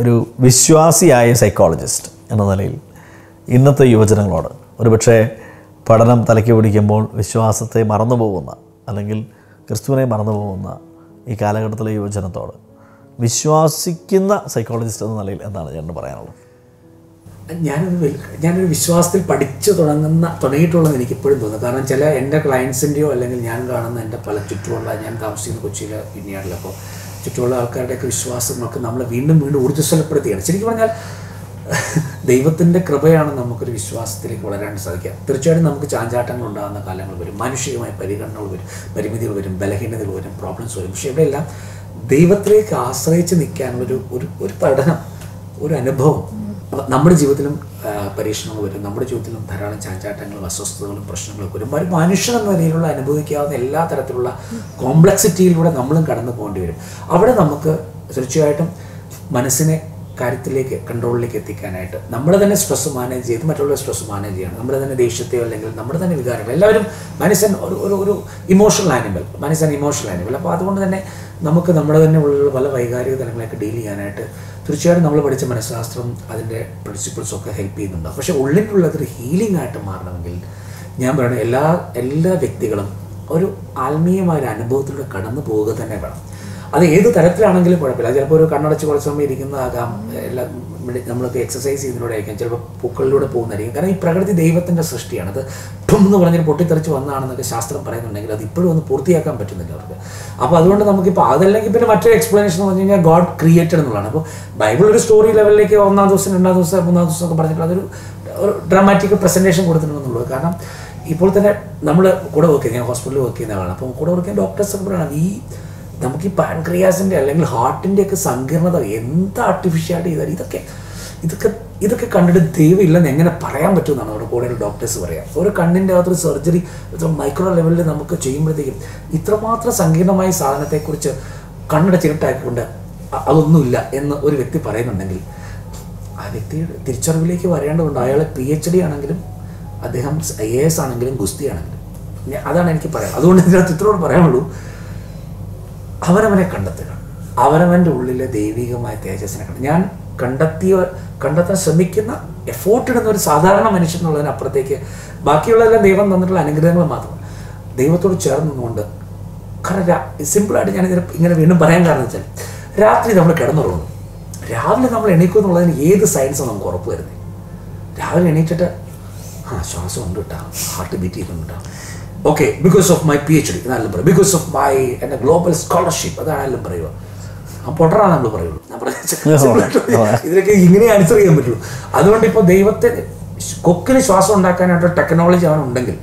ഒരു വിശ്വാസിയായ സൈക്കോളജിസ്റ്റ് എന്ന നിലയിൽ ഇന്നത്തെ യുവജനങ്ങളോട് ഒരുപക്ഷെ പഠനം തലയ്ക്ക് പിടിക്കുമ്പോൾ വിശ്വാസത്തെ മറന്നു പോകുന്ന അല്ലെങ്കിൽ ക്രിസ്തുവിനെ മറന്നു പോകുന്ന ഈ കാലഘട്ടത്തിലെ യുവജനത്തോട് വിശ്വാസിക്കുന്ന സൈക്കോളജിസ്റ്റ് എന്ന നിലയിൽ എന്താണ് ചേട്ടന് പറയാനുള്ളത് ഞാനൊരു വെൽ- ഞാനൊരു വിശ്വാസത്തിൽ പഠിച്ചു തുടങ്ങുന്ന തുടങ്ങിയിട്ടുള്ളത് എനിക്ക് ഇപ്പോഴും തോന്നുന്നു കാരണം ചില എൻ്റെ ക്ലയൻസിൻ്റെയോ അല്ലെങ്കിൽ ഞാൻ കാണുന്ന എൻ്റെ പല ചുറ്റുമുള്ള ഞാൻ താമസിക്കുന്ന കൊച്ചിയിലെ പിന്നീടിൽ അപ്പോൾ ചുറ്റുമുള്ള ആൾക്കാരുടെയൊക്കെ വിശ്വാസങ്ങളൊക്കെ നമ്മൾ വീണ്ടും വീണ്ടും ഊർജ്ജസ്വലപ്പെടുത്തുകയാണ് ശരിക്കും പറഞ്ഞാൽ ദൈവത്തിൻ്റെ കൃപയാണ് നമുക്കൊരു വിശ്വാസത്തിലേക്ക് വളരാൻ സാധിക്കുക തീർച്ചയായിട്ടും നമുക്ക് ചാഞ്ചാട്ടങ്ങൾ ഉണ്ടാകുന്ന കാലങ്ങൾ വരും മാനുഷികമായ പരിഗണനകൾ വരും പരിമിതികൾ വരും ബലഹീനതകൾ വരും പ്രോബ്ലംസ് വരും പക്ഷേ ഇവിടെയെല്ലാം ദൈവത്തിലേക്ക് ആശ്രയിച്ച് നിൽക്കാനുള്ളൊരു ഒരു ഒരു പഠനം ഒരു അനുഭവം അപ്പൊ നമ്മുടെ ജീവിതത്തിലും ആ, പരീക്ഷണങ്ങൾ വരും നമ്മുടെ ജീവിതത്തിലും ധാരാളം ചാഞ്ചാട്ടങ്ങളും അസ്വസ്ഥതകളും പ്രശ്നങ്ങളൊക്കെ വരും ഒരു മനുഷ്യൻ എന്ന നിലയിലുള്ള അനുഭവിക്കാവുന്ന എല്ലാ തരത്തിലുള്ള കോംപ്ലക്സിറ്റിയിലൂടെ നമ്മളും കടന്നു പോകേണ്ടി വരും അവിടെ നമുക്ക് തീർച്ചയായിട്ടും മനസ്സിനെ കാര്യത്തിലേക്ക് കൺട്രോളിലേക്ക് എത്തിക്കാനായിട്ട് നമ്മൾ തന്നെ സ്ട്രെസ് മാനേജ് ചെയ്ത് മറ്റുള്ള സ്ട്രെസ് മാനേജ് ചെയ്യണം നമ്മൾ തന്നെ ദേഷ്യത്തെയോ അല്ലെങ്കിൽ നമ്മുടെ തന്നെ വികാരങ്ങൾ എല്ലാവരും മനസ്സൻ ഒരു ഒരു ഒരു ഇമോഷണൽ ആനിമൽ മനസ്സൻ ഇമോഷണൽ ആനിമൽ അപ്പോൾ അതുകൊണ്ട് തന്നെ നമുക്ക് നമ്മുടെ തന്നെ ഉള്ള പല വൈകാരിക തലങ്ങളെയൊക്കെ ഡീൽ ചെയ്യാനായിട്ട് തീർച്ചയായിട്ടും നമ്മൾ പഠിച്ച മനഃശാസ്ത്രം അതിൻ്റെ പ്രിൻസിപ്പിൾസും ഒക്കെ ഹെൽപ്പ് ചെയ്യുന്നുണ്ട് പക്ഷേ ഉള്ളിലുള്ളതൊരു ഹീലിംഗ് ആയിട്ട് മാറണമെങ്കിൽ ഞാൻ പറയുന്നത് എല്ലാ എല്ലാ വ്യക്തികളും ഒരു ആത്മീയമായ ഒരു അനുഭവത്തിലൂടെ കടന്നു പോവുക തന്നെ വേണം അത് ഏത് തരത്തിലാണെങ്കിലും കുഴപ്പമില്ല അത് ചിലപ്പോൾ ഒരു കണ്ണടച്ച് കുറച്ച് സമയം ഇരിക്കുന്നതാകാം എല്ലാം ഇവിടെ നമ്മളൊക്കെ എക്സസൈസ് ചെയ്യുന്നതിലൂടെ ആയിരിക്കും ചിലപ്പോൾ പൂക്കളിലൂടെ പോകുന്നതായിരിക്കും കാരണം ഈ പ്രകൃതി ദൈവത്തിൻ്റെ സൃഷ്ടിയാണ് അത് ഠും എന്ന് പറഞ്ഞൊരു പൊട്ടിത്തെറിച്ച് വന്നതാണെന്നൊക്കെ ശാസ്ത്രം പറയുന്നുണ്ടെങ്കിൽ അത് ഇപ്പോഴും ഒന്ന് പൂർത്തിയാക്കാൻ പറ്റുന്നില്ല അവർക്ക് അപ്പോൾ അതുകൊണ്ട് നമുക്കിപ്പോൾ അതല്ലെങ്കിൽ പിന്നെ മറ്റൊരു എക്സ്പ്ലനേഷൻ എന്ന് പറഞ്ഞു കഴിഞ്ഞാൽ ഗോഡ് ക്രിയേറ്റഡ് എന്നുള്ളതാണ് അപ്പോൾ ബൈബിൾ ഒരു സ്റ്റോറി ലെവലിലേക്ക് ഒന്നാം ദിവസം രണ്ടാം ദിവസം മൂന്നാം ദിവസം ഒക്കെ പറഞ്ഞിട്ട് അതൊരു ഒരു ഡ്രാമാറ്റിക് പ്രസൻറ്റേഷൻ കൊടുത്തിട്ടുണ്ടെന്നുള്ളത് കാരണം ഇപ്പോൾ തന്നെ നമ്മൾ കൂടെ വർക്ക് ചെയ്യുന്നത് ഞാൻ ഹോസ്പിറ്റലിൽ വർക്ക് ചെയ്യുന്ന ആളാണ് അപ്പോൾ കൂടെ വർക്ക് ചെയ്യുന്ന ഡോക്ടേഴ്സ് ഒക്കെ പറയണം ഈ നമുക്ക് ഈ പാൻക്രിയാസിൻ്റെ അല്ലെങ്കിൽ ഹാർട്ടിൻ്റെ ഒക്കെ സങ്കീർണത എന്ത് ആർട്ടിഫിഷ്യാലിറ്റി ചെയ്താൽ ഇതൊക്കെ ഇതൊക്കെ ഇതൊക്കെ കണ്ടിട്ട് ദൈവം ഇല്ലെന്ന് എങ്ങനെ പറയാൻ പറ്റുമെന്നാണ് നമ്മുടെ കൂടെ ഡോക്ടേഴ്സ് പറയാം ഒരു കണ്ണിൻ്റെ അകത്തൊരു സർജറി മൈക്രോ ലെവലിൽ നമുക്ക് ചെയ്യുമ്പോഴത്തേക്കും ഇത്രമാത്രം സങ്കീർണമായ സാധനത്തെക്കുറിച്ച് കണ്ണിടെ ചിരട്ടാക്കിക്കൊണ്ട് അ- അതൊന്നുമില്ല എന്ന് ഒരു വ്യക്തി പറയുന്നുണ്ടെങ്കിൽ ആ വ്യക്തിയുടെ തിരിച്ചറിവിലേക്ക് വരേണ്ടതുണ്ട് അയാൾ പി എച്ച് ഡി ആണെങ്കിലും അദ്ദേഹം ഐ എ എസ് ആണെങ്കിലും ഗുസ്തി ആണെങ്കിലും ഞാൻ- അതാണ് എനിക്ക് പറയാം അതുകൊണ്ട് ഇതിനകത്ത് ഇത്രയോട് പറയാനുള്ളൂ അവനവനെ കണ്ടെത്തുക അവനവൻ്റെ ഉള്ളിലെ ദൈവികമായ തേജസ്സിനെ കണ്ടെത്തുക ഞാൻ കണ്ടെത്തിയ കണ്ടെത്താൻ ശ്രമിക്കുന്ന എഫോർട്ട് ഇടുന്ന ഒരു സാധാരണ മനുഷ്യൻ എന്നുള്ളതിനപ്പുറത്തേക്ക് ബാക്കിയുള്ളതെല്ലാം ദൈവം തന്നിട്ടുള്ള അനുഗ്രഹങ്ങൾ മാത്രം ദൈവത്തോട് ചേർന്ന് നിന്നുകൊണ്ട് കാരണം സിമ്പിളായിട്ട് ഞാൻ ഇതിനെ ഇങ്ങനെ വീണ്ടും പറയാൻ കാരണം വെച്ചാൽ രാത്രി നമ്മൾ കിടന്നുറങ്ങുന്നു രാവിലെ നമ്മൾ എണീക്കും എന്നുള്ളതിന് ഏത് സയൻസാണ് നമുക്ക് ഉറപ്പ് വരുന്നത് രാവിലെ എണീറ്റിട്ട് ആ ശ്വാസം ഉണ്ട് കേട്ടോ ഹാർട്ട് ബീറ്റ് ചെയ്യുന്നുണ്ട് okay because of my P H D എന്നാലും പറയും ബിക്കോസ് ഓഫ് മൈ എൻ്റെ ഗ്ലോബൽ സ്കോളർഷിപ്പ് അതാണെങ്കിലും പറയുക ആ പൊട്ടറാണ് നമ്മൾ പറയുള്ളൂ ഞാൻ പറഞ്ഞ ഇതിലൊക്കെ ഇങ്ങനെ ആൻസർ ചെയ്യാൻ പറ്റുള്ളൂ അതുകൊണ്ട് ഇപ്പോൾ ദൈവത്തെ കൊക്കിന് ശ്വാസം ഉണ്ടാക്കാനായിട്ട് ടെക്നോളജി അവനുണ്ടെങ്കിൽ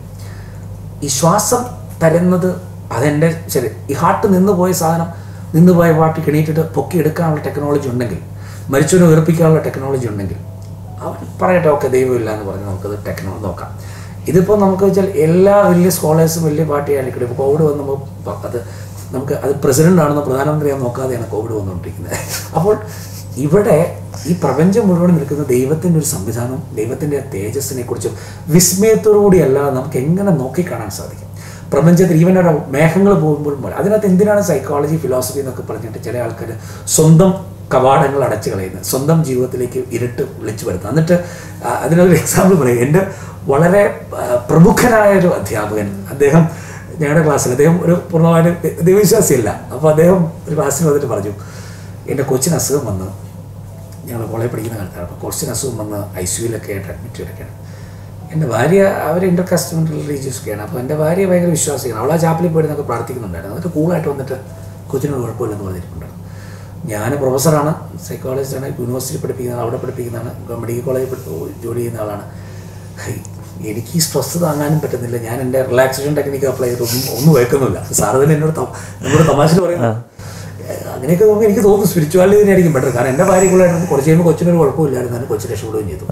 ഈ ശ്വാസം തരുന്നത് അതെൻ്റെ ശരി ഈ ഹാർട്ട് നിന്ന് പോയ സാധനം നിന്ന് പോയ പാട്ട് കിണീറ്റിട്ട് പൊക്കി എടുക്കാനുള്ള ടെക്നോളജി ഉണ്ടെങ്കിൽ മരിച്ചവനെ ഉയർപ്പിക്കാനുള്ള ടെക്നോളജി ഉണ്ടെങ്കിൽ അവൻ പറയട്ടെ ഓക്കെ ദൈവമില്ല എന്ന് പറഞ്ഞ് നമുക്കത് ടെക്നോളജി നോക്കാം ഇതിപ്പോൾ നമുക്ക് വെച്ചാൽ എല്ലാ വലിയ സ്കോളേഴ്സും വലിയ പാർട്ടിയായിരിക്കും ഇപ്പോൾ കോവിഡ് വന്നപ്പോൾ പ- അത് നമുക്ക് അത് പ്രസിഡന്റ് ആണെന്നോ പ്രധാനമന്ത്രിയാ നോക്കാതെയാണ് കോവിഡ് വന്നുകൊണ്ടിരിക്കുന്നത് അപ്പോൾ ഇവിടെ ഈ പ്രപഞ്ചം മുഴുവൻ നിൽക്കുന്ന ദൈവത്തിൻ്റെ ഒരു സംവിധാനം ദൈവത്തിൻ്റെ തേജസ്സിനെ കുറിച്ചും വിസ്മയത്തോടുകൂടി അല്ലാതെ നമുക്ക് എങ്ങനെ നോക്കിക്കാണാൻ സാധിക്കും പ്രപഞ്ചത്തിൽ ഈവൻ ഒരു മേഘങ്ങൾ പോകുമ്പോഴും പോലെ അതിനകത്ത് എന്തിനാണ് സൈക്കോളജി ഫിലോസഫി എന്നൊക്കെ പറഞ്ഞിട്ട് ചില ആൾക്കാർ സ്വന്തം കവാടങ്ങൾ അടച്ചു കളയുന്നത് സ്വന്തം ജീവിതത്തിലേക്ക് ഇരുട്ട് വിളിച്ചു വരുത്തുന്നത് എന്നിട്ട് ആ, അതിനൊരു എക്സാമ്പിൾ പറയും എൻ്റെ വളരെ ആ, പ്രമുഖനായ ഒരു അധ്യാപകൻ അദ്ദേഹം ഞങ്ങളുടെ ക്ലാസ്സിൽ അദ്ദേഹം ഒരു പൂർണ്ണമായിട്ട് ദൈവവിശ്വാസിയല്ല അപ്പോൾ അദ്ദേഹം ഒരു ക്ലാസ്സിൽ വന്നിട്ട് പറഞ്ഞു എൻ്റെ കൊച്ചിന് അസുഖം വന്ന് ഞങ്ങൾ കോളേജ് പഠിക്കുന്ന കാലത്താണ് അപ്പോൾ കൊച്ചിന് അസുഖം വന്ന് ഐ സിയുലൊക്കെ ആയിട്ട് അഡ്മിറ്റ് ചെയ്തൊക്കെയാണ് എൻ്റെ ഭാര്യ അവർ ഇൻ്റർ കാസ്റ്റ് റിലീജിയസ് ഒക്കെയാണ് അപ്പോൾ എൻ്റെ ഭാര്യ ഭയങ്കര വിശ്വാസിയാണ് അവൾ ആ ചാപ്പലിൽ പോയി എന്നൊക്കെ പ്രാർത്ഥിക്കുന്നുണ്ടായിരുന്നു എന്നിട്ട് കൂളായിട്ട് വന്നിട്ട് കൊച്ചിനോട് കുഴപ്പമില്ലെന്ന് പറഞ്ഞിട്ടുണ്ടായിരുന്നു ഞാൻ പ്രൊഫസറാണ് സൈക്കോളജിസ്റ്റാണ് യൂണിവേഴ്സിറ്റി പഠിപ്പിക്കുന്നതാണ് അവിടെ പഠിപ്പിക്കുന്നതാണ് മെഡിക്കൽ കോളേജിൽ പഠി- ജോലി ചെയ്യുന്ന ആളാണ് ഹൈ, എനിക്ക് ഈ സ്ട്രെസ് താങ്ങാനും പറ്റുന്നില്ല ഞാൻ എൻ്റെ റിലാക്സേഷൻ ടെക്നിക്ക് അപ്ലൈ ചെയ്തൊന്നും ഒന്നും കേൾക്കുന്നില്ല സാറ് തന്നെ എന്നോട് ത- നമ്മുടെ തമാശ പറയുന്നത് അങ്ങനെയൊക്കെ നോക്കുമ്പോൾ എനിക്ക് തോന്നുന്നു സ്പിരിച്വാലിറ്റി തന്നെയായിരിക്കും ബെറ്റർ കാരണം എൻ്റെ ഭാര്യ കൂടായിരുന്നു കുറച്ച് കഴിയുമ്പോൾ കൊച്ചിനൊരു കുഴപ്പമില്ലായിരുന്നു തന്നെ കൊച്ചു രക്ഷപ്പെടുകയും ചെയ്തു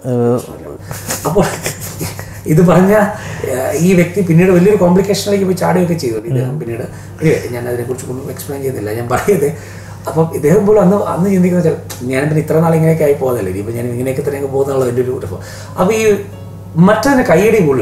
അപ്പോൾ ഇത് പറഞ്ഞ ഏഹ്, ഈ വ്യക്തി പിന്നീട് വലിയൊരു കോംപ്ലിക്കേഷനിലേക്ക് പോയി ചാടുകയൊക്കെ ചെയ്തു ഇദ്ദേഹം പിന്നീട് anyway, ഞാൻ അതിനെക്കുറിച്ച് ഒന്നും എക്സ്പ്ലെയിൻ ചെയ്യുന്നില്ല ഞാൻ പറയുന്നത് അപ്പം ഇദ്ദേഹം പോലും അന്ന് അന്ന് ചിന്തിക്കുന്ന വെച്ചാൽ ഞാൻ പിന്നെ ഇത്ര നാൾ ഇങ്ങനെയൊക്കെ ആയി പോകുന്നല്ലേ ഇപ്പം ഞാൻ ഇങ്ങനെയൊക്കെ തന്നെ പോകുന്നുള്ള എൻ്റെ ഒരു അപ്പോൾ അപ്പോൾ ഈ മറ്റതിന് കൈയടി കൂടുതൽ കിട്ടും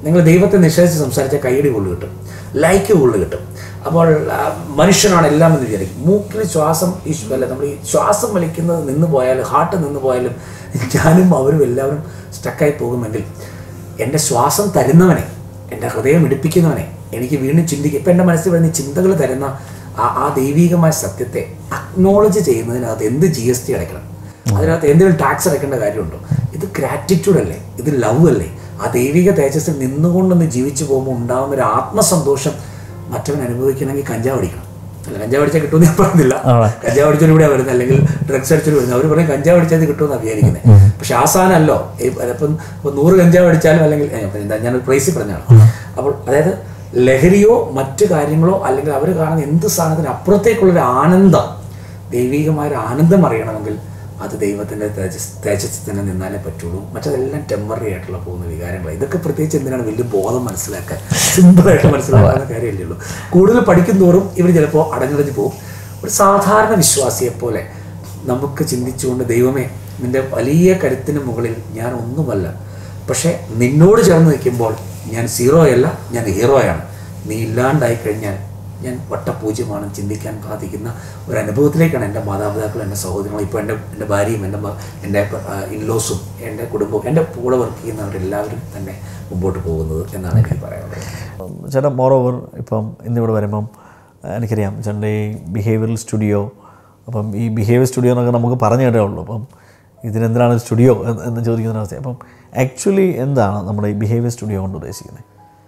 നിങ്ങൾ ദൈവത്തെ നിഷേധിച്ച് സംസാരിച്ച കൈയടി കൊള്ളു കിട്ടും ലൈക്ക് കൊള്ളു കിട്ടും അപ്പോൾ ആ, മനുഷ്യനാണ് എല്ലാം എന്ന് വിചാരിക്കും മൂക്കിൽ ശ്വാസം ഈ ശ്വ- അല്ല നമ്മൾ ഈ ശ്വാസം വലിക്കുന്നത് നിന്ന് പോയാലും ഹാർട്ട് നിന്ന് പോയാലും ഞാനും അവരും എല്ലാവരും സ്റ്റക്കായി പോകുമെങ്കിൽ എൻ്റെ ശ്വാസം തരുന്നവനെ എൻ്റെ ഹൃദയം ഇടിപ്പിക്കുന്നവനെ എനിക്ക് വീണ്ടും ചിന്തിക്കുക ഇപ്പം എൻ്റെ മനസ്സിൽ വരുന്ന ഈ ചിന്തകൾ തരുന്ന ആ ആ ദൈവികമായ സത്യത്തെ അക്നോളജ് ചെയ്യുന്നതിനകത്ത് എന്ത് ജി എസ് ടി അടയ്ക്കണം അതിനകത്ത് എന്തെങ്കിലും ടാക്സ് അടയ്ക്കേണ്ട കാര്യമുണ്ടോ ഇത് ഗ്രാറ്റിറ്റ്യൂഡ് അല്ലേ ഇത് ലവ് അല്ലേ ആ ദൈവിക തേജസ്സിൽ നിന്നുകൊണ്ടൊന്ന് ജീവിച്ചു പോകുമ്പോൾ ഉണ്ടാകുന്ന ഒരു ആത്മസന്തോഷം മറ്റവൻ അനുഭവിക്കണമെങ്കിൽ കഞ്ചാവ് അടിക്കണം അല്ല കഞ്ചാവ് അടിച്ചാൽ കിട്ടുമെന്ന് ഞാൻ പറയുന്നില്ല ആണ്. കഞ്ചാവ് അടിച്ചൊരു ഇവിടെ വരുന്നത് അല്ലെങ്കിൽ ഡ്രഗ്സ് അടിച്ചൊരു വരുന്നത് അവർ പറയും കഞ്ചാവ് അടിച്ചാൽ കിട്ടുമെന്നാണ് വിചാരിക്കുന്നത് പക്ഷെ ആ സാധനമല്ലോ ഈ ഇപ്പം ഇപ്പം നൂറ് കഞ്ചാവ് അടിച്ചാലും അല്ലെങ്കിൽ ഏ, ഇപ്പം എന്താ ഞാൻ പ്രൈസിൽ പറഞ്ഞാണ് അപ്പോൾ അതായത് ലഹരിയോ മറ്റു കാര്യങ്ങളോ അല്ലെങ്കിൽ അവർ കാണുന്ന എന്ത് സാധനത്തിന് അപ്പുറത്തേക്കുള്ളൊരു ആനന്ദം ദൈവികമായ ഒരു ആനന്ദം അറിയണമെങ്കിൽ അത് ദൈവത്തിൻ്റെ തേജസ് തേജസ്സിൽ തന്നെ നിന്നാലേ പറ്റുള്ളൂ മറ്റതെല്ലാം ടെമ്പററി ആയിട്ടുള്ള പോകുന്ന വികാരങ്ങൾ ഇതൊക്കെ പ്രത്യേകിച്ച് എന്തിനാണ് വലിയ ബോധം മനസ്സിലാക്കാൻ സിമ്പിളായിട്ട് മനസ്സിലാക്കാവുന്ന കാര്യമല്ലേ ഉള്ളൂ കൂടുതൽ പഠിക്കും തോറും ഇവർ ചിലപ്പോൾ അടഞ്ഞടഞ്ഞ് പോകും ഒരു സാധാരണ വിശ്വാസിയെ പോലെ നമുക്ക് ചിന്തിച്ചുകൊണ്ട് ദൈവമേ നിന്റെ വലിയ കരുത്തിന് മുകളിൽ ഞാൻ ഒന്നുമല്ല പക്ഷേ നിന്നോട് ചേർന്ന് നിൽക്കുമ്പോൾ ഞാൻ സീറോയല്ല ഞാൻ ഹീറോയാണ് നീ ഇല്ലാണ്ടായി കഴിഞ്ഞാൽ ഞാൻ വട്ടപൂജ്യമാണ് ചിന്തിക്കാൻ സാധിക്കുന്ന ഒരു അനുഭവത്തിലേക്കാണ് എൻ്റെ മാതാപിതാക്കൾ എൻ്റെ സഹോദരങ്ങൾ ഇപ്പോൾ എൻ്റെ എൻ്റെ ഭാര്യയും എൻ്റെ മ- എൻ്റെ ഇൻലോസും എൻ്റെ കുടുംബവും എൻ്റെ കൂടെ വർക്ക് ചെയ്യുന്നവരെല്ലാവരും തന്നെ മുമ്പോട്ട് പോകുന്നത് എന്നാണ് എനിക്ക് പറയാനുള്ളത് ചേട്ടാ മോറോവർ ഇപ്പം ഇന്നിവിടെ വരുമ്പം ആ, എനിക്കറിയാം ചേട്ടൻ്റെ ഈ ബിഹേവിയറൽ സ്റ്റുഡിയോ അപ്പം ഈ ബിഹേവിയർ സ്റ്റുഡിയോ എന്നൊക്കെ നമുക്ക് പറഞ്ഞു കേട്ടേ ഉള്ളൂ അപ്പം ഇതിനെന്തിനാണ് സ്റ്റുഡിയോ എന്ന് എന്ന് ചോദിക്കുന്ന അവസ്ഥ അപ്പം ആക്ച്വലി എന്താണ് നമ്മുടെ ഈ ബിഹേവിയർ സ്റ്റുഡിയോ കൊണ്ട് ഉദ്ദേശിക്കുന്നത്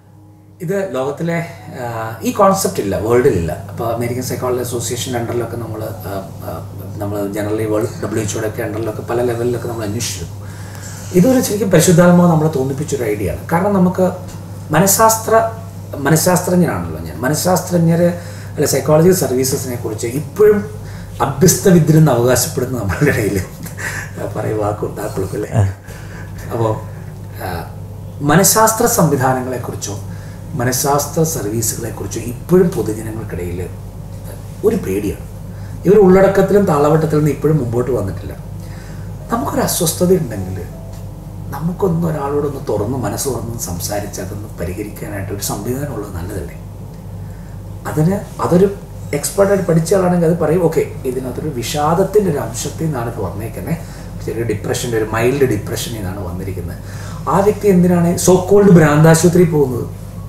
ഇത് ലോകത്തിലെ ആ, ഈ കോൺസെപ്റ്റ് ഇല്ല വേൾഡിലില്ല അപ്പോൾ അമേരിക്കൻ സൈക്കോളജി അസോസിയേഷൻ്റെ അണ്ടറിലൊക്കെ നമ്മൾ നമ്മൾ ജനറലി വേൾഡ് ഡബ്ല്യു എച്ച്ഒയുടെ ഒക്കെ അണ്ടറിലൊക്കെ പല ലെവലിലൊക്കെ നമ്മൾ അന്വേഷിച്ചിരുന്നു ഇതൊരു ശരിക്കും പരിശുദ്ധാത്മാവ് നമ്മളെ തോന്നിപ്പിച്ചൊരു ഐഡിയ ആണ് കാരണം നമുക്ക് മനഃശാസ്ത്ര മനഃശാസ്ത്രജ്ഞനാണല്ലോ ഞാൻ മനഃശാസ്ത്രജ്ഞർ അല്ലെ സൈക്കോളജി സർവീസസിനെ കുറിച്ച് ഇപ്പോഴും അഭ്യസ്ത വിദ്യരെന്ന് അവകാശപ്പെടുന്ന നമ്മളുടെ ഇടയിൽ പറയും വാക്കും താക്കളൊക്കെ അപ്പോൾ മനഃശാസ്ത്ര സംവിധാനങ്ങളെക്കുറിച്ചോ മനഃശാസ്ത്ര സർവീസുകളെക്കുറിച്ചോ ഇപ്പോഴും പൊതുജനങ്ങൾക്കിടയിൽ ഒരു പേടിയാണ് ഇവർ ഉള്ളടക്കത്തിലും താളവട്ടത്തിലും നിന്ന് ഇപ്പോഴും മുമ്പോട്ട് വന്നിട്ടില്ല നമുക്കൊരു അസ്വസ്ഥത ഉണ്ടെങ്കിൽ നമുക്കൊന്ന് ഒരാളോടൊന്ന് തുറന്ന് മനസ്സ് തുറന്ന് സംസാരിച്ച് അതൊന്ന് പരിഹരിക്കാനായിട്ട് ഒരു സംവിധാനം ഉള്ളത് നല്ലതല്ലേ അതിന് അതൊരു എക്സ്പേർട്ടായിട്ട് പഠിച്ച ആളാണെങ്കിൽ അത് പറയും ഓക്കെ ഇതിനകത്തൊരു വിഷാദത്തിൻ്റെ ഒരു അംശത്തിൽ നിന്നാണ് ഇത് വന്നേക്കുന്നത് ചെറിയ ഡിപ്രഷൻ്റെ ഒരു മൈൽഡ് ഡിപ്രഷനിൽ നിന്നാണ് വന്നിരിക്കുന്നത് ആ വ്യക്തി എന്തിനാണ് സോ കോൾഡ് ഭ്രാന്താശുപത്രിയിൽ പോകുന്നത്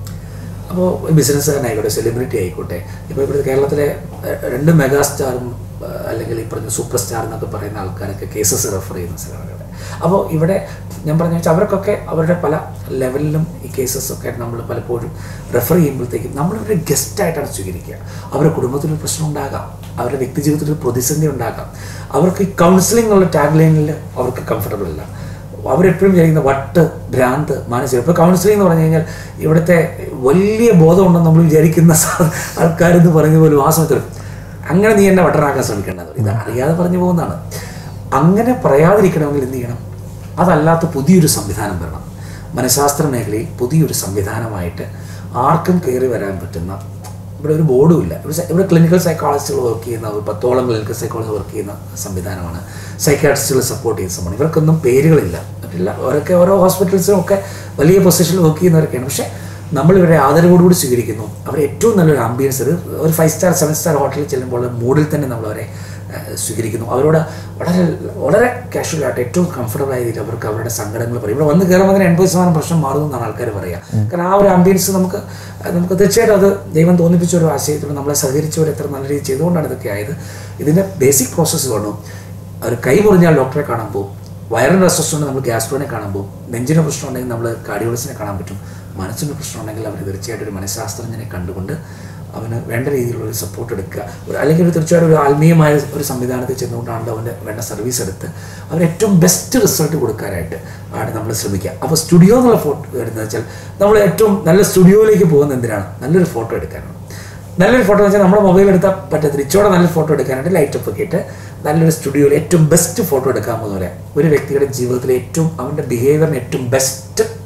അപ്പോൾ ബിസിനസ്സുകാരനായിക്കോട്ടെ സെലിബ്രിറ്റി ആയിക്കോട്ടെ ഇപ്പോൾ ഇവിടെ കേരളത്തിലെ ഏഹ്, രണ്ട് മെഗാ സ്റ്റാറും ഏഹ്, അല്ലെങ്കിൽ ഈ പറഞ്ഞ സൂപ്പർ സ്റ്റാർ എന്നൊക്കെ പറയുന്ന ആൾക്കാരൊക്കെ കേസസ് റെഫർ ചെയ്യുന്ന സ്ഥലമാണ് ഇവിടെ അപ്പോൾ ഇവിടെ ഞാൻ പറഞ്ഞു വെച്ചാൽ അവർക്കൊക്കെ അവരുടെ പല ലെവലിലും ഈ കേസസ് ഒക്കെ നമ്മൾ പലപ്പോഴും റെഫർ ചെയ്യുമ്പോഴത്തേക്കും നമ്മളിവരെ ഗസ്റ്റായിട്ടാണ് സ്വീകരിക്കുക അവരുടെ കുടുംബത്തിലൊരു പ്രശ്നം ഉണ്ടാകാം അവരുടെ വ്യക്തി ജീവിതത്തിൽ ഒരു പ്രതിസന്ധി ഉണ്ടാകാം അവർക്ക് ഈ കൗൺസിലിംഗ് എന്നുള്ള ടാഗ് ലൈനിൽ അവർക്ക് കംഫർട്ടബിൾ അല്ല അവരെപ്പോഴും വിചാരിക്കുന്ന വട്ട് ഭ്രാന്ത് മാനസികം ഇപ്പോൾ കൗൺസിലിംഗ് എന്ന് പറഞ്ഞു കഴിഞ്ഞാൽ ഇവിടുത്തെ വലിയ ബോധമുണ്ടെന്ന് നമ്മൾ വിചാരിക്കുന്ന സാ- ആൾക്കാരെന്ന് പറഞ്ഞ പോലും ആ സമയത്ത് അങ്ങനെ നീ എന്നെ വട്ടറാക്കാൻ ശ്രമിക്കേണ്ടത് ഇത് അറിയാതെ പറഞ്ഞു പോകുന്നതാണ് അങ്ങനെ പറയാതിരിക്കണമെങ്കിൽ എന്ത് ചെയ്യണം അതല്ലാത്ത പുതിയൊരു സംവിധാനം വരണം മനഃശാസ്ത്ര മേഖലയിൽ പുതിയൊരു സംവിധാനമായിട്ട് ആർക്കും കയറി വരാൻ പറ്റുന്ന ഇവിടെ ഒരു ബോർഡും ഇല്ല ഇവിടെ സൈ- ഇവിടെ ക്ലിനിക്കൽ സൈക്കോളജിസ്റ്റുകൾ വർക്ക് ചെയ്യുന്ന ഒരു പത്തോളം ക്ലിനിക്കൽ സൈക്കോളജി വർക്ക് ചെയ്യുന്ന സംവിധാനമാണ് സൈക്കാട്രിസ്റ്റുകൾ സപ്പോർട്ട് ചെയ്യുന്ന സംഭവം ഇവർക്കൊന്നും പേരുകളില്ല അവരില്ല അവരൊക്കെ ഓരോ ഹോസ്പിറ്റൽസിലും ഒക്കെ വലിയ പൊസിഷനിൽ വർക്ക് ചെയ്യുന്നവരൊക്കെയാണ് പക്ഷേ നമ്മൾ ഇവരെ ആദരവോടുകൂടി സ്വീകരിക്കുന്നു അവരെ ഏറ്റവും നല്ലൊരു ആംബിയൻസ് ഒരു ഒരു ഫൈവ് സ്റ്റാർ സെവൻ സ്റ്റാർ ഹോട്ടലിൽ ചെല്ലുമ്പോൾ മൂഡിൽ തന്നെ നമ്മൾ അവരെ ഏഹ്, സ്വീകരിക്കുന്നു അവരോട് വളരെ വളരെ കാഷ്വലായിട്ട് ഏറ്റവും കംഫർട്ടബിൾ ആയ രീതിയിൽ അവർക്ക് അവരുടെ സങ്കടങ്ങൾ പറയും ഇവിടെ വന്ന് കയറുമ്പോൾ തന്നെ എൺപത് ശതമാനം പ്രശ്നം മാറുന്നു എന്നാണ് ആൾക്കാർ പറയുക കാരണം ആ ഒരു ആംബിയൻസ് നമുക്ക് ഏഹ്, നമുക്ക് തീർച്ചയായിട്ടും അത് ദൈവം തോന്നിപ്പിച്ച ഒരു ആശയത്തോട് നമ്മളെ സഹകരിച്ചവർ എത്ര നല്ല രീതിയിൽ ചെയ്തുകൊണ്ടാണ് ഇതൊക്കെ ആയത് ഇതിൻ്റെ ബേസിക് പ്രോസസ്സ് വേണം ഒരു കൈ മുറിഞ്ഞാൽ ഡോക്ടറെ കാണാൻ പോകും വയറിൻ്റെ അസ്വസ്ഥ നമ്മൾ ഗ്യാസ്ട്രോനെ കാണാൻ പോകും നെഞ്ചിന് പ്രശ്നം ഉണ്ടെങ്കിൽ നമ്മൾ കാർഡിയോളജിനെ കാണാൻ പറ്റും മനസ്സിന് പ്രശ്നം ഉണ്ടെങ്കിൽ അവർ തീർച്ചയായിട്ടും ഒരു മനഃശാസ്ത്രജ്ഞനെ കണ്ടുകൊണ്ട് അവന് വേണ്ട രീതിയിലുള്ള ഒരു സപ്പോർട്ട് എടുക്കുക ഒരു അല്ലെങ്കിൽ ഒരു തീർച്ചയായിട്ടും ഒരു ആത്മീയമായ ഒരു സംവിധാനത്തിൽ ചെന്നുകൊണ്ടാണല്ലോ അവൻ്റെ വേണ്ട സർവീസ് എടുത്ത് അവന് ഏറ്റവും ബെസ്റ്റ് റിസൾട്ട് കൊടുക്കാനായിട്ട് ആണ് നമ്മൾ ശ്രമിക്കുക അപ്പോൾ സ്റ്റുഡിയോ എന്നുള്ള ഫോട്ടോ എടുക്കുന്നത് വെച്ചാൽ നമ്മൾ ഏറ്റവും നല്ല സ്റ്റുഡിയോയിലേക്ക് പോകുന്നത് എന്തിനാണ് നല്ലൊരു ഫോട്ടോ എടുക്കാനാണ് നല്ലൊരു ഫോട്ടോ എന്ന് വെച്ചാൽ നമ്മുടെ മൊബൈൽ എടുത്താൽ പറ്റത്തില്ല ഇച്ചോടെ നല്ലൊരു ഫോട്ടോ എടുക്കാനായിട്ട് ലൈറ്റ് ഒക്കെ ഇട്ട് നല്ലൊരു സ്റ്റുഡിയോയിൽ ഏറ്റവും ബെസ്റ്റ് ഫോട്ടോ എടുക്കാൻ പോകുന്ന പോലെ ഒരു വ്യക്തിയുടെ ജീവിതത്തിലെ ഏറ്റവും അവൻ്റെ ബിഹേവിയറിന് ഏറ്റവും ബെസ്റ്റ്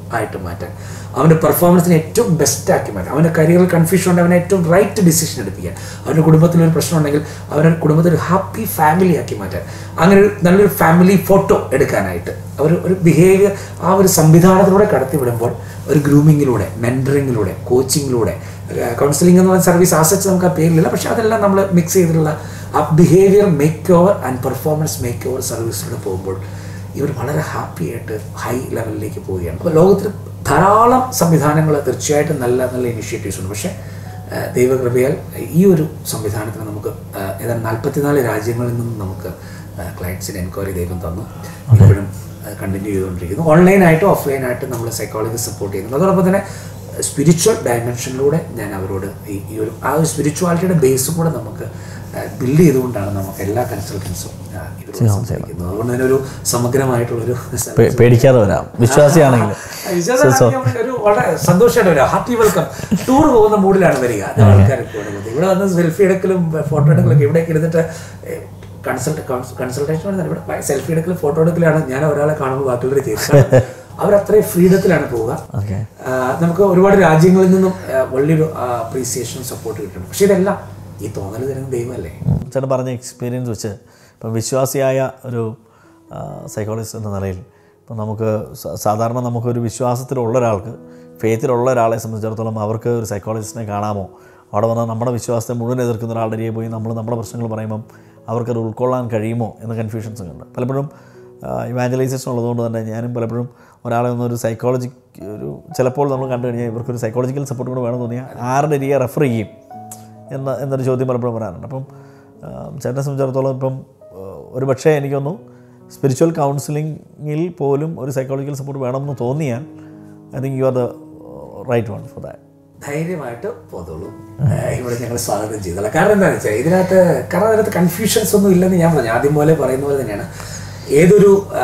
ആയിട്ട് മാറ്റാൻ അവൻ്റെ പെർഫോമൻസിനെ ഏറ്റവും ബെസ്റ്റ് ആക്കി മാറ്റാൻ അവൻ്റെ കരിയറിൽ കൺഫ്യൂഷൻ ഉണ്ടെങ്കിൽ അവനെ ഏറ്റവും റൈറ്റ് ഡിസിഷൻ എടുപ്പിക്കാൻ അവൻ്റെ കുടുംബത്തിൽ ഒരു പ്രശ്നം ഉണ്ടെങ്കിൽ അവരുടെ കുടുംബത്തിൽ ഒരു ഹാപ്പി ഫാമിലി ആക്കി മാറ്റാൻ അങ്ങനെ ഒരു നല്ലൊരു ഫാമിലി ഫോട്ടോ എടുക്കാനായിട്ട് അവർ ഒരു ബിഹേവിയർ ആ ഒരു സംവിധാനത്തിലൂടെ കടത്തിവിടുമ്പോൾ ഒരു ഗ്രൂമിങ്ങിലൂടെ മെൻറ്ററിങ്ങിലൂടെ കോച്ചിങ്ങിലൂടെ കൗൺസിലിംഗ് എന്ന് പറയുന്ന സർവീസ് ആസച്ച് നമുക്ക് ആ പേരിലില്ല പക്ഷെ അതെല്ലാം നമ്മൾ മിക്സ് ചെയ്തിട്ടുള്ള ആ behaviour make over and performance make over സർവീസിലൂടെ പോകുമ്പോൾ ഇവർ വളരെ ഹാപ്പി ആയിട്ട് ഹൈ ലെവലിലേക്ക് പോവുകയാണ് അപ്പോൾ ലോകത്തിൽ ധാരാളം സംവിധാനങ്ങൾ തീർച്ചയായിട്ടും നല്ല നല്ല ഇനിഷ്യേറ്റീവ്സ് ഉണ്ട് പക്ഷേ ആ, ദൈവകൃപയാൽ ഈ ഒരു സംവിധാനത്തിന് നമുക്ക് ആ, ഏതാണ്ട് നാൽപ്പത്തിനാല് രാജ്യങ്ങളിൽ നിന്നും നമുക്ക് ക്ലയൻസിന് എൻക്വയറി ദൈവം തന്നു ഇപ്പോഴും കണ്ടിന്യൂ ചെയ്തുകൊണ്ടിരിക്കുന്നു ഓൺലൈനായിട്ടും ഓഫ്ലൈനായിട്ടും നമ്മൾ സൈക്കോളജി സപ്പോർട്ട് ചെയ്യുന്നു അതോടൊപ്പം തന്നെ സ്പിരിച്വൽ ഡയമെൻഷനിലൂടെ ഞാൻ അവരോട് ഈ ഈ ഒരു ആ ഒരു സ്പിരിച്വാലിറ്റിയുടെ ബേസും കൂടെ നമുക്ക് ബിൽഡ് ചെയ്തുകൊണ്ടാണ് നമുക്ക് എല്ലാ കൺസൾട്ടൻസും ഇവരോട് സംസാരിക്കുന്നത് അതുകൊണ്ട് തന്നെ ഒരു സമഗ്രമായിട്ടുള്ളൊരു പേ- പേടിക്കാതെ വരാം വിശ്വാസിയാണെങ്കിൽ വിശ്വാസമാണെങ്കിൽ ഒരു വളരെ സന്തോഷമായിട്ട് വരാം ഹാപ്പി വെൽക്കം ടൂർ പോകുന്ന മൂഡിലാണ് വരിക അത് ആൾക്കാരൊക്കെ ഇവിടെ വന്നത്. ഇവിടെ വന്ന് സെൽഫി എടുക്കലും ഫോട്ടോ എടുക്കലൊക്കെ ഇവിടേക്ക് ഇരുന്നിട്ട് കൺസൾട്ട് കൺസൾട്ടേഷൻ ഇവിടെ സെൽഫി എടുക്കലും ഫോട്ടോ എടുക്കലാണ് ഞാൻ ഒരാളെ കാണുമ്പോൾ ബാക്കിയുള്ളവർ ചെയ്യുന്നത് അവർ അത്രയും ഫ്രീഡത്തിലാണ് പോവുക ഓക്കെ ആ, നമുക്ക് ഒരുപാട് രാജ്യങ്ങളിൽ നിന്നും ആ, വലിയൊരു അപ്രീസിയേഷൻ സപ്പോർട്ട് കിട്ടുന്നു പക്ഷെ ഇതെല്ലാം ഈ തോന്നൽ തരുന്ന ദൈവമല്ലേ ചേട്ടൻ പറഞ്ഞ എക്സ്പീരിയൻസ് വെച്ച് ഇപ്പം വിശ്വാസിയായ ഒരു സൈക്കോളജിസ്റ്റ് എന്ന നിലയിൽ ഇപ്പം നമുക്ക് സ- സാധാരണ നമുക്കൊരു വിശ്വാസത്തിലുള്ള ഒരാൾക്ക് ഫെയ്ത്തിലുള്ള ഒരാളെ സംബന്ധിച്ചിടത്തോളം അവർക്ക് ഒരു സൈക്കോളജിസ്റ്റിനെ കാണാമോ അവിടെ വന്നാൽ നമ്മുടെ വിശ്വാസത്തെ മുഴുവൻ എതിർക്കുന്ന ഒരാളുടെ അരികെ പോയി നമ്മൾ നമ്മുടെ പ്രശ്നങ്ങൾ പറയുമ്പം അവർക്കത് ഉൾക്കൊള്ളാൻ കഴിയുമോ എന്ന കൺഫ്യൂഷൻസ് ഉണ്ട് പലപ്പോഴും ഇവാഞ്ചലൈസേഷൻ ഉള്ളതുകൊണ്ട് തന്നെ ഞാനും പലപ്പോഴും ഒരാളെ ഒന്നൊരു സൈക്കോളജി ഒരു ചിലപ്പോൾ നമ്മൾ കണ്ടു കഴിഞ്ഞാൽ ഇവർക്കൊരു സൈക്കോളജിക്കൽ സപ്പോർട്ട് കൂടെ വേണമെന്ന് തോന്നിയാൽ ആരുടെ അരികെ റെഫർ ചെയ്യും എന്ന എന്നൊരു ചോദ്യം പലപ്പോഴും വരാറുണ്ട് അപ്പം ആ, ചേട്ടനെ സംബന്ധിച്ചിടത്തോളം ഇപ്പം ആ, ഒരു പക്ഷേ എനിക്കൊന്നു സ്പിരിച്വൽ കൗൺസിലിങ്ങിൽ പോലും ഒരു സൈക്കോളജിക്കൽ സപ്പോർട്ട് വേണമെന്ന് തോന്നിയാൽ I think you are the right one for that ധൈര്യമായിട്ട് പോതോളൂ ഏഹ് ഇവിടെ ഞങ്ങൾ സ്വാഗതം ചെയ്തോളാം കാരണം എന്താണെന്ന് വെച്ചാൽ ഇതിനകത്ത് കാരണം അതിനകത്ത് കൺഫ്യൂഷൻസ് ഒന്നും ഇല്ലെന്ന് ഞാൻ പറഞ്ഞു ആദ്യം പോലെ പറയുന്ന പോലെ തന്നെയാണ് ഏതൊരു ആ,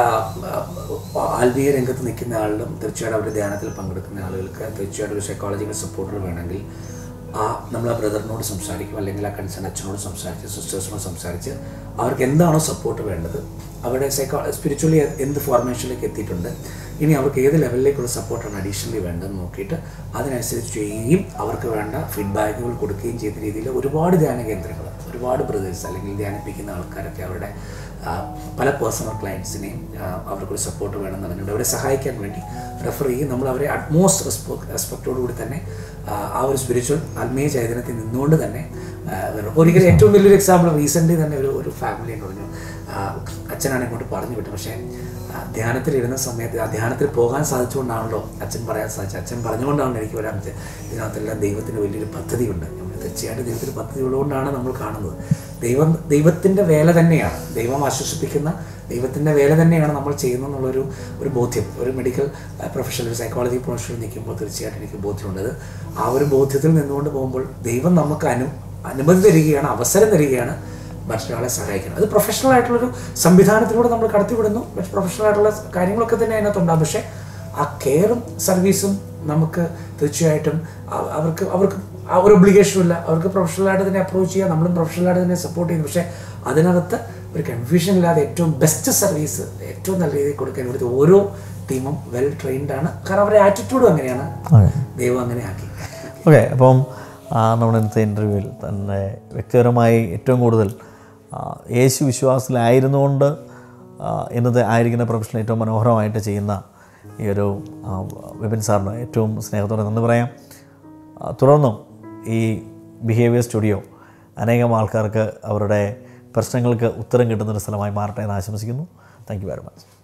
ആ, ആത്മീയ രംഗത്ത് നിൽക്കുന്ന ആളിലും തീർച്ചയായിട്ടും അവരുടെ ധ്യാനത്തിൽ പങ്കെടുക്കുന്ന ആളുകൾക്ക് തീർച്ചയായിട്ടും ഒരു സൈക്കോളജിക്കൽ സപ്പോർട്ടർ വേണമെങ്കിൽ ആ നമ്മൾ ആ ബ്രദറിനോട് സംസാരിക്കും അല്ലെങ്കിൽ ആ കൺസേൺ അച്ഛനോട് സംസാരിച്ച് സിസ്റ്റേഴ്സിനോട് സംസാരിച്ച് അവർക്ക് എന്താണോ സപ്പോർട്ട് വേണ്ടത് അവരുടെ സൈക്കോ സ്പിരിച്വലി എന്ത് ഫോർമേഷനിലേക്ക് എത്തിയിട്ടുണ്ട് ഇനി അവർക്ക് ഏത് ലെവലിലേക്കുള്ള സപ്പോർട്ടാണ് അഡീഷണലി വേണ്ടതെന്ന് നോക്കിയിട്ട് അതിനനുസരിച്ച് ചെയ്യുകയും അവർക്ക് വേണ്ട ഫീഡ്ബാക്കുകൾ കൊടുക്കുകയും ചെയ്യുന്ന രീതിയിൽ ഒരുപാട് ധ്യാന കേന്ദ്രങ്ങൾ ഒരുപാട് ബ്രദേഴ്സ് അല്ലെങ്കിൽ ധ്യാനിപ്പിക്കുന്ന ആൾക്കാരൊക്കെ അവരുടെ ആ, പല പേഴ്സണൽ ക്ലയൻസിനെയും അവർക്കൊരു സപ്പോർട്ട് വേണമെന്ന് പറഞ്ഞുകൊണ്ട് അവരെ സഹായിക്കാൻ വേണ്ടി റെഫർ ചെയ്യും നമ്മൾ അവരെ അറ്റ്മോസ്റ്റ് റെസ്പോ റെസ്പെക്റ്റോടു കൂടി തന്നെ ആ, ആ ഒരു സ്പിരിച്വൽ ആത്മീയ ചൈതന്യത്തിൽ നിന്നുകൊണ്ട് തന്നെ ആ, വരും. ഒരിക്കലും ഏറ്റവും വലിയൊരു എക്സാമ്പിൾ റീസെൻ്റ്ലി തന്നെ ഒരു ഒരു ഫാമിലി എന്ന് പറഞ്ഞു ആ, അച്ഛനാണ് ഇങ്ങോട്ട് പറഞ്ഞു വിട്ടു പക്ഷേ ആ, ധ്യാനത്തിലിരുന്ന സമയത്ത് ആ ധ്യാനത്തിൽ പോകാൻ സാധിച്ചുകൊണ്ടാണല്ലോ അച്ഛൻ പറയാൻ സാധിച്ചത് അച്ഛൻ പറഞ്ഞുകൊണ്ടാണ് എനിക്ക് വരാൻ പറ്റുക ഇതിനകത്തെല്ലാം ദൈവത്തിന് വലിയൊരു പദ്ധതിയുണ്ട് നമ്മൾ തീർച്ചയായിട്ടും ദൈവത്തിന് പദ്ധതി ഉള്ളതുകൊണ്ടാണ് നമ്മൾ കാണുന്നത് ദൈവം ദൈവത്തിൻ്റെ വേല തന്നെയാണ് ദൈവം ആശ്വസിപ്പിക്കുന്ന ദൈവത്തിൻ്റെ വേല തന്നെയാണ് നമ്മൾ ചെയ്യുന്നത് എന്നുള്ളൊരു ഒരു ബോധ്യം ഒരു മെഡിക്കൽ പ്രൊഫഷണൽ ഒരു സൈക്കോളജി പ്രൊഫഷണൽ നിൽക്കുമ്പോൾ തീർച്ചയായിട്ടും എനിക്ക് ബോധ്യമുണ്ട് അത് ആ ഒരു ബോധ്യത്തിൽ നിന്നുകൊണ്ട് പോകുമ്പോൾ ദൈവം നമുക്ക് അനു അനുമതി തരികയാണ് അവസരം തരികയാണ് മറ്റൊരാളെ സഹായിക്കണം അത് പ്രൊഫഷണൽ ആയിട്ടുള്ളൊരു സംവിധാനത്തിലൂടെ നമ്മൾ കടത്തിവിടുന്നു പക്ഷേ പ്രൊഫഷണൽ ആയിട്ടുള്ള കാര്യങ്ങളൊക്കെ തന്നെ അതിനകത്തുണ്ടാകും പക്ഷേ ആ കെയറും സർവീസും നമുക്ക് തീർച്ചയായിട്ടും അ- അവർക്ക് അവർക്ക് ആ ഒരു ഒബ്ലിഗേഷനും ഇല്ല അവർക്ക് പ്രൊഫഷണലായിട്ട് തന്നെ അപ്രോച്ച് ചെയ്യാം നമ്മളും പ്രൊഫഷണലായിട്ട് തന്നെ സപ്പോർട്ട് ചെയ്യുന്നു പക്ഷേ അതിനകത്ത് ഒരു കൺഫ്യൂഷൻ ഇല്ലാതെ ഏറ്റവും ബെസ്റ്റ് സർവീസ് ഏറ്റവും നല്ല രീതിയിൽ കൊടുക്കാൻ ഇവിടുത്തെ ഓരോ ടീമും വെൽ ട്രെയിൻഡ് ആണ് കാരണം അവരുടെ ആറ്റിറ്റ്യൂഡും അങ്ങനെയാണ് ഓക്കെ ദൈവം അങ്ങനെ ആക്കി ഓക്കെ അപ്പം ആ, നമ്മുടെ ഇന്നത്തെ ഇൻ്റർവ്യൂവിൽ തന്നെ വ്യക്തിപരമായി ഏറ്റവും കൂടുതൽ ആ, യേശു വിശ്വാസത്തിലായിരുന്നുകൊണ്ട് ആ, ഇന്നത്തെ ആയിരിക്കുന്ന പ്രൊഫഷണൽ ഏറ്റവും മനോഹരമായിട്ട് ചെയ്യുന്ന ഈ ഒരു ആ, വിപിൻ സാറിന് ഏറ്റവും സ്നേഹത്തോടെ നന്ദി പറയാം ആ, തുടർന്നും ഈ ബിഹേവിയർ സ്റ്റുഡിയോ അനേകം ആൾക്കാർക്ക് അവരുടെ പ്രശ്നങ്ങൾക്ക് ഉത്തരം കിട്ടുന്നൊരു സ്ഥലമായി മാറട്ടെ എന്ന് ആശംസിക്കുന്നു താങ്ക് യു വെരി മച്ച്